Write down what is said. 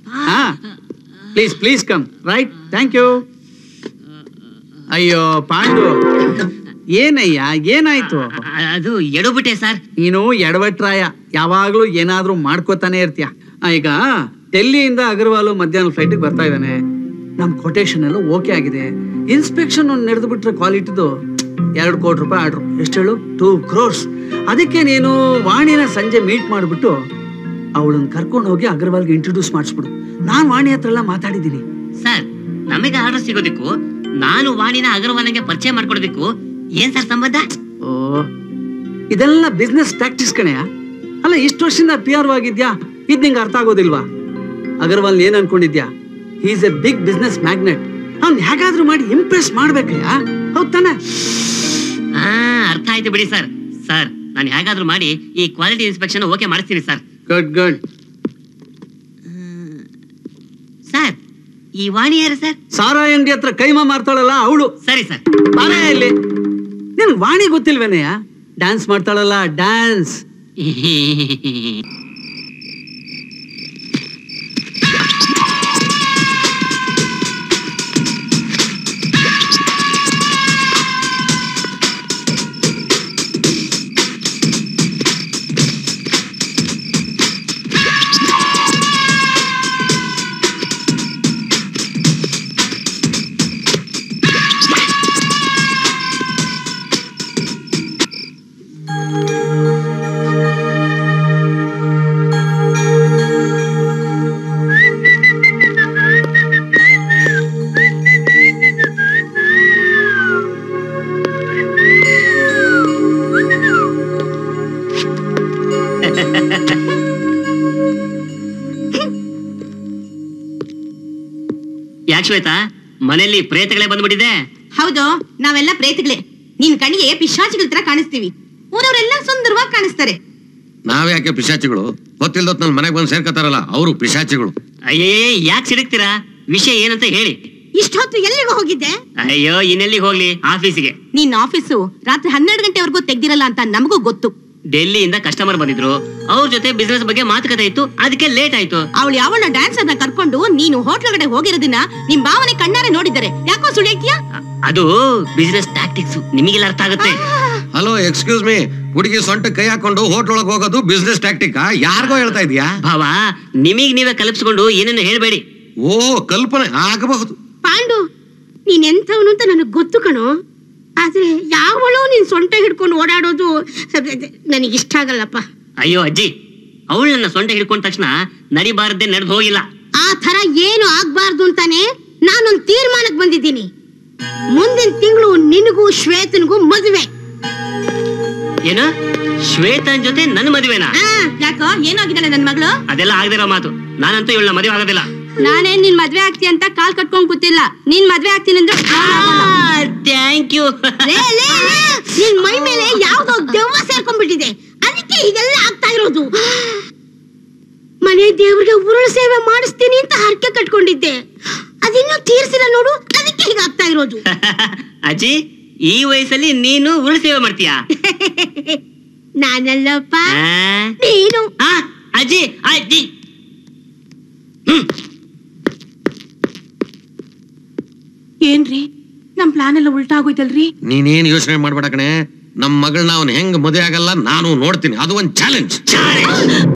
ಹಾ please please come right thank you ಅಯ್ಯೋ ಪಾಂಡು ಏನಯ್ಯ ಏನಾಯ್ತು ಅ- ಅದು ಎಡಬಿಟ್ಟೆ ಸರ್ ನೀನು ಎಡವಟ್ರಾಯ ಯಾವಾಗ್ಲೂ ಏನಾದ್ರೂ ಮಾಡ್ಕೋತಾನೆ ಇರ್ತೀಯ ಆ, ಈಗ ಡೆಲ್ಲಿಯಿಂದ ಅಗರ್ವಾಲು ಮಧ್ಯಾಹ್ನ ಫ್ಲೈಟಿಗೆ ಬರ್ತಾ ಇದ್ದಾನೆ ನಮ್ ಕೊಟೇಶನ್ ಎಲ್ಲ ಓಕೆ ಆಗಿದೆ ಇನ್ಸ್ಪೆಕ್ಷನ್ ಒಂದು ನಡೆದು ಬಿಟ್ರೆ ಕ್ವಾಲಿಟಿದು ಎರಡು ಕೋಟಿ ರೂಪಾಯಿ ಆರ್ಡ್ರು ಎಷ್ಟು ಹೇಳು ಟೂ ಕ್ರೋರ್ಸ್ ಅದಕ್ಕೆ ನೀನು ವಾಣಿನ ಸಂಜೆ ಮೀಟ್ ಮಾಡಿಬಿಟ್ಟು ಅವಳನ್ನ ಕರ್ಕೊಂಡು ಹೋಗಿ ಅಗರ್ವಾಲ್ಗೆ ಇಂಟ್ರೊಡ್ಯೂಸ್ ಮಾಡಿಸ್ಬಿಡು ನಾನು ವಾಣಿ ಹತ್ರ ಎಲ್ಲ ಮಾತಾಡಿದ್ದೀನಿ ಸರ್ ನಮಗೆ ಆರ್ಡರ್ ಸಿಗೋದಕ್ಕೂ ನಾನು ವಾಣಿನ ಅಗರ್ವಾಲಂಗೆ ಪರಿಚಯ ಮಾಡ್ಕೊಡೋದಕ್ಕೂ ಏನ್ ಸರ್ ಸಂಬಂಧ ಓ ಇದೆಲ್ಲ ಬಿಸ್ನೆಸ್ ಪ್ರಾಕ್ಟೀಸ್ ಕಣೆಯ ಅಲ್ಲ ಇಷ್ಟು ವರ್ಷದಿಂದ ಪಿ ಆರ್ ಆಗಿದ್ಯಾ ಇದ್ ನಿಂಗೆ ಅರ್ಥ ಆಗೋದಿಲ್ವಾ ಅಗರ್ವಾಲ್ ಏನ್ ಅನ್ಕೊಂಡಿದ್ಯಾ is a big business magnate ಅವ್ನ್ ಹೇಗಾದ್ರೂ ಮಾಡಿ ಇಂಪ್ರೆಸ್ ಮಾಡ್ಬೇಕಯ್ಯ ಹೌದ್ ತಾನೆ ಆ ಅರ್ಥ ಆಯ್ತು ಬಿಡಿ ಸರ್ ಸರ್ ನಾನು ಹೇಗಾದ್ರೂ ಮಾಡಿ ಈ ಕ್ವಾಲಿಟಿ ಇನ್ಸ್ಪೆಕ್ಷನ್ ಓಕೆ ಮಾಡಿಸ್ತೀನಿ ಸರ್ ಗುಡ್ ಗುಡ್ ಸರ್ ಈ ವಾಣಿ ಯಾರು ಸರ್ ಸಾರಾ ಅಂಗಡಿ ಹತ್ರ ಕೈಮಾ ಮಾರ್ತಾಳಲ್ಲ ಅವಳು ಸರಿ ಸರ್ ಬಾರೇ ಇಲ್ಲಿ ನಿನ್ ವಾಣಿ ಗೊತ್ತಿಲ್ವೇನೆಯ ಡ್ಯಾನ್ಸ್ ಮಾಡ್ತಾಳಲ್ಲ ಡ್ಯಾನ್ಸ್ ಯಾಕೆ ಶ್ವೇತಾ ಮನೆಯಲ್ಲಿ ಪ್ರೇತಗಳೇ ಬಂದ್ಬಿಟ್ಟಿದೆ ಹೌದು ನಾವೆಲ್ಲ ಪ್ರೇತಗಳೇ ನಿನ್ ಕಣ್ಣಿಗೆ ಪಿಶಾಚಿಗಳ ತರ ಕಾಣಿಸ್ತೀವಿ ಊರವರೆಲ್ಲ ಸುಂದರವಾಗಿ ಕಾಣಿಸ್ತಾರೆ ನಾವ್ಯಾಕೆ ಪಿಶಾಚಿಗಳು ಗೊತ್ತಿಲ್ದೊತ್ ನನ್ ಮನೆಗೆ ಬಂದು ಸೇರ್ಕೊತಾರಲ್ಲ ಅವರು ಪಿಶಾಚಿಗಳು ಅಯ್ಯೇ ಯಾಕೆ ಸಿಡುಕ್ತೀರಾ ವಿಷಯ ಏನಂತ ಹೇಳಿ ಇಷ್ಟೊತ್ತು ಎಲ್ಲಿಗೆ ಹೋಗಿದ್ದೆ ಅಯ್ಯೋ ಇನ್ನೆಲ್ಲಿಗೆ ಹೋಗ್ಲಿ ಆಫೀಸಿಗೆ ನಿನ್ ಆಫೀಸು ರಾತ್ರಿ ಹನ್ನೆರಡು ಗಂಟೆವರೆಗೂ ತೆಗ್ದಿರಲ್ಲ ಅಂತ ನಮಗೂ ಗೊತ್ತು ಡೆಲ್ಲಿಯಿಂದ ಕಸ್ಟಮರ್ ಬಂದಿದ್ರು ಅವ್ರ ಜೊತೆ ಬಿಸ್ನೆಸ್ ಬಗ್ಗೆ ಮಾತುಕತೆ ಇತ್ತು ಅದಕ್ಕೆ ಲೇಟ್ ಆಯ್ತು ಅವಳು ಯಾವಳ ಡ್ಯಾನ್ಸ್ ಅನ್ನ ಕರ್ಕೊಂಡು ನೀನು ಹೋಟ್ಲೊಳಗಡೆ ಹೋಗಿರೋದನ್ನ ನಿಮ್ ಭಾವನೆ ಕಣ್ಣಾರೆ ನೋಡಿದ್ದಾರೆ ಯಾಕೋ ಸುಳ್ಳು ಹೇಳ್ತೀಯಾ ಅ- ಅದು ಬಿಸ್ನೆಸ್ ಟ್ಯಾಕ್ಟಿಕ್ಸ್ ನಿಮಗೆಲ್ಲ ಅರ್ಥ ಆಗುತ್ತೆ ಹಲೋ ಎಕ್ಸ್ಕ್ಯೂಸ್ ಮೀ ಹುಡುಗಿ ಸೊಂಟ ಕೈ ಹಾಕೊಂಡು ಹೋಟ್ಲ್ ಒಳಗೆ ಹೋಗೋದು ಬಿಸ್ನೆಸ್ ಟ್ಯಾಕ್ಟಿಕ್ ಯಾರಿಗೋ ಹೇಳ್ತಾ ಇದೀಯಾ ಭಾವ ನಿಮಗ್ ನೀವೇ ಕಲ್ಪಿಸ್ಕೊಂಡು ಏನೇನು ಹೇಳ್ಬೇಡಿ ಓ ಕಲ್ಪನೆ ಆಗಬಹುದು ಪಾಂಡು ನೀನ್ ಎಂಥವನು ಅಂತ ನನಗ್ ಗೊತ್ತು ಕಣೋ ಆದ್ರೆ ಯಾವಳೋ ನೀನ್ ಸೊಂಟ ಹಿಡ್ಕೊಂಡು ಓಡಾಡೋದು ನನಗೆ ಇಷ್ಟ ಆಗಲ್ಲಪ್ಪ ಅಯ್ಯೋ ಅಜ್ಜಿ ಅವಳು ನನ್ನ ಸೊಂಟ ಹಿಡ್ಕೊಂಡ ತಕ್ಷಣ ನಡಿಬಾರದೆ ನಡೆದು ಹೋಗಿಲ್ಲ ಆ ತರ ಏನು ಆಗ್ಬಾರ್ದು ಅಂತಾನೆ ನಾನೊಂದ್ ತೀರ್ಮಾನಕ್ಕೆ ಬಂದಿದ್ದೀನಿ ಮುಂದಿನ ತಿಂಗಳು ನಿನಗೂ ಶ್ವೇತನಿಗೂ ಮದುವೆ ಏನು ಶ್ವೇತನ್ ಜೊತೆ ನನ್ನ ಮದುವೆನಾ ಯಾಕೋ ಏನಾಗಿದ್ದಾಳೆ ನನ್ ಮಗಳು ಅದೆಲ್ಲ ಆಗದಿರೋ ಮಾತು ನಾನಂತೂ ಇವಳ ಮದುವೆ ಆಗೋದಿಲ್ಲ ನಾನೇ ನಿನ್ ಮದ್ವೆ ಆಗ್ತಿ ಅಂತ ಕಾಲ್ ಕಟ್ಕೊಂಡ್ ಕೂತಿಲ್ಲ ನೀನ್ ಮದ್ವೆ ಆಗ್ತೀನಿ ಅಂದ್ರೆ ಥ್ಯಾಂಕ್ ಯು ಲೇ, ಲೇ, ಲೇ, ನಿನ್ ಮೈ ಮೇಲೆ ಯಾವ್ದೋ ದೆವ್ವ ಸೇರ್ಕೊಂಡ್ಬಿಟ್ಟಿದೆ ಅದಕ್ಕೆ ಹೀಗೆಲ್ಲ ಆಗ್ತಾ ಇರೋದು ಮನೆ ದೇವ್ರಿಗೆ ಉರುಳು ಸೇವೆ ಮಾಡಿಸ್ತೀನಿ ಅಂತ ಹರಕೆ ಕಟ್ಕೊಂಡಿದ್ದೆ ಅದಿನ್ನೂ ತೀರ್ಸಿಲ್ಲ ನೋಡು ಅದಕ್ಕೆ ಹೀಗಾಗ್ತಾ ಇರೋದು ಅಜ್ಜಿ ಈ ವಯಸ್ಸಲ್ಲಿ ನೀನು ಉರುಳು ಸೇವೆ ಮಾಡ್ತೀಯಾ ನಾನಲ್ಲಪ್ಪ ಆ? ನೀನು ಆ, ಅಜ್ಜಿ ಅಜ್ಜಿ ಏನ್ರಿ ನಮ್ ಪ್ಲಾನ್ ಎಲ್ಲ ಉಲ್ಟಾ ಆಗೋಯ್ತಲ್ರಿ ನೀನೇನ್ ಯೋಚನೆ ಮಾಡ್ಬೇಡ ಕಣೆ ನಮ್ ಮಗಳನ್ನ ಅವ್ನ್ ಹೆಂಗ್ ಮದುವೆ ಆಗಲ್ಲ ನಾನು ನೋಡ್ತೀನಿ ಅದು ಒಂದ್ ಚಾಲೆಂಜ್